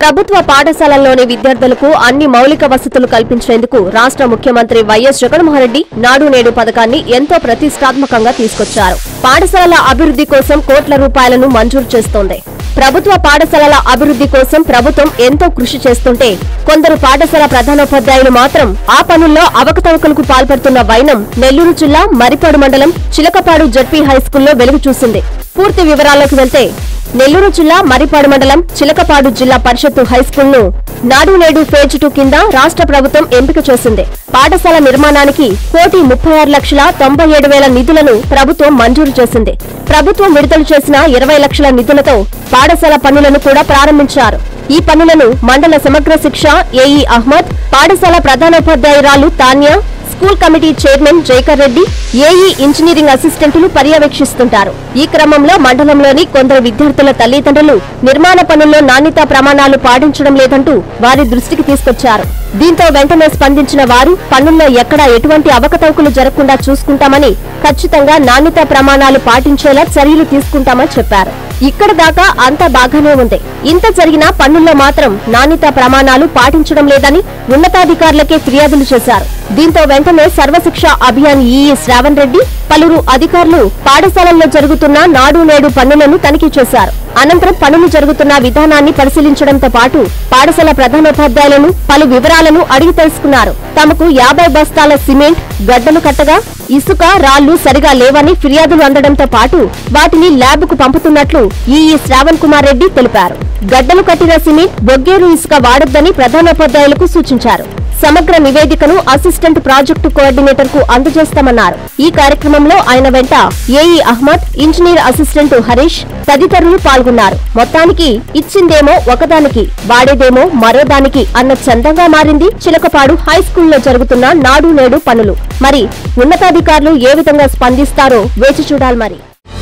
ప్రభుత్వ పాఠశాలల్లోని విద్యార్థులకు అన్ని మౌలిక వసతులు కల్పించేందుకు రాష్ట్ర ముఖ్యమంత్రి వైఎస్ జగన్మోహన్రెడ్డి నాడు నేడు పథకాన్ని ఎంతో ప్రతిష్టాత్మకంగా తీసుకొచ్చారు పాఠశాలల అభివృద్ధి కోసం కోట్ల రూపాయలను మంజూరు చేస్తోంది ప్రభుత్వ పాఠశాలల అభివృద్ధి కోసం ప్రభుత్వం ఎంతో కృషి చేస్తుంటే కొందరు పాఠశాల ప్రధానోపాధ్యాయులు మాత్రం ఆ పనుల్లో అవకతవకలకు పాల్పడుతున్న వైనం నెల్లూరు జిల్లా మరిపాడు మండలం చిలకపాడు జడ్పీ హైస్కూల్లో వెలుగు చూసింది పూర్తి వివరాల్లోకి వెళ్తే నెల్లూరు జిల్లా మరిపాడు మండలం చిలకపాడు జిల్లా పరిషత్తు హైస్కూల్ ను నాడు నేడు ఫేజ్ టూ కింద రాష్ట్ర ప్రభుత్వం ఎంపిక చేసింది పాఠశాల నిర్మాణానికి కోటి ముప్పై ఆరు లక్షల తొంభై ఏడు వేల నిధులను ప్రభుత్వం మంజూరు చేసింది ప్రభుత్వం విడుదల చేసిన ఇరవై లక్షల నిధులతో పాఠశాల పనులను కూడా ప్రారంభించారు ఈ పనులను మండల సమగ్ర శిక్ష ఏఈ అహ్మద్ పాఠశాల ప్రధానోపాధ్యాయురాలు Tanya school committee chairman Jaikar Reddy AE engineering అసిస్టెంట్లు పర్యవేక్షిస్తుంటారు ఈ క్రమంలో మండలంలోని కొందరు విద్యార్థుల తల్లిదండ్రులు నిర్మాణ పనుల్లో నాణ్యతా ప్రమాణాలు పాటించడం లేదంటూ వారి దృష్టికి తీసుకొచ్చారు దీంతో వెంటనే స్పందించిన వారు పనుల్లో ఎక్కడా ఎటువంటి అవకతవకలు జరగకుండా చూసుకుంటామని ఖచ్చితంగా నాణ్యతా ప్రమాణాలు పాటించేలా చర్యలు తీసుకుంటామని చెప్పారు ఇక్కడ దాకా అంతా బాగానే ఉంది ఇంత జరిగినా పన్నుల్లో మాత్రం నాణ్యతా ప్రమాణాలు పాటించడం లేదని ఉన్నతాధికారులకే ఫిర్యాదులు చేశారు దీంతో వెంటనే సర్వశిక్ష అభియాన్ ఈఈ శ్రావణ్ రెడ్డి పలువురు అధికారులు పాఠశాలల్లో జరుగుతున్న నాడు నేడు పన్నులను తనిఖీ చేశారు అనంతరం పనులు జరుగుతున్న విధానాన్ని పరిశీలించడంతో పాటు పాఠశాల ప్రధానోపాధ్యాయులను పలు వివరాలను అడిగి తెలుసుకున్నారు తమకు యాభై బస్తాల సిమెంట్ గడ్డలు కట్టగా ఇసుక రాళ్లు సరిగా లేవని ఫిర్యాదులు అందడంతో పాటు వాటిని ల్యాబ్కు పంపుతున్నట్లు ఈఈ శ్రావణ్ కుమార్ రెడ్డి తెలిపారు గడ్డలు కట్టిన సిమెంట్ బొగ్గేరు ఇసుక వాడొద్దని ప్రధానోపాధ్యాయులకు సూచించారు సమగ్ర నివేదికను అసిస్టెంట్ ప్రాజెక్టు కోఆర్డినేటర్ కు అందజేస్తామన్నారు ఈ కార్యక్రమంలో ఆయన వెంట AE Ahmed engineer assistant Harish తదితరులు పాల్గొన్నారు మొత్తానికి ఇచ్చిందేమో ఒకదానికి వాడేదేమో మరోదానికి అన్న చందంగా మారింది చిలకపాడు హై స్కూల్లో జరుగుతున్న నాడు నేడు పనులు మరి ఉన్నతాధికారులు ఏ విధంగా స్పందిస్తారో వేచి చూడాలి మరి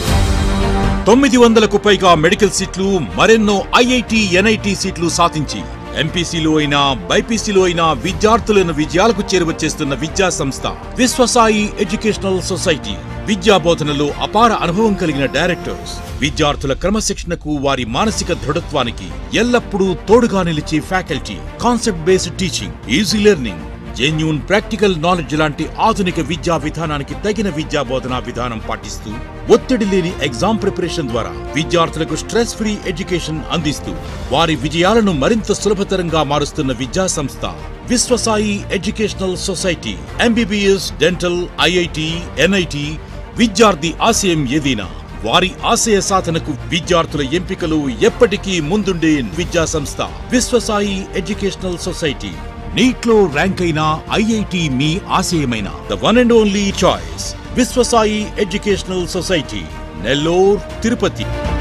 తొమ్మిది వందలకు పైగా మెడికల్ సీట్లు మరెన్నో ఐఐటి ఎన్ఐటి సీట్లు సాధించి ఎంపీసీలో అయినా బైపీసీలో అయినా విద్యార్థులను విజయాలకు చేరువచేస్తున్న విద్యా సంస్థ విశ్వసాయి ఎడ్యుకేషనల్ సొసైటీ విద్యా బోధనలో అపార అనుభవం కలిగిన డైరెక్టర్స్ విద్యార్థుల క్రమశిక్షణకు వారి మానసిక దృఢత్వానికి ఎల్లప్పుడూ తోడుగా నిలిచే faculty concept based teaching easy learning genuine practical knowledge లాంటి ఆధునిక విద్యా విధానానికి తగిన విద్యా బోధనా విధానం పాటిస్తూ ఒత్తిడి లేని ఎగ్జామ్ ప్రిపరేషన్ ద్వారా విద్యార్థులకు స్ట్రెస్ ఫ్రీ ఎడ్యుకేషన్ అందిస్తూ వారి విజయాలను మరింత సులభతరంగా మారుస్తున్న విద్యా సంస్థ Viswasai Educational Society MBBS dental IIT NIT విద్యార్థి ఆశయం ఏదైనా వారి ఆశయ సాధనకు విద్యార్థుల ఎంపికలు ఎప్పటికీ ముందుండే విద్యా సంస్థ విశ్వసాయి ఎడ్యుకేషనల్ సొసైటీ నీట్లో ర్యాంక్ అయిన ఐఐటి మీ ఆశయమైన the one and only choice Viswasai Educational Society Nellore Tirupati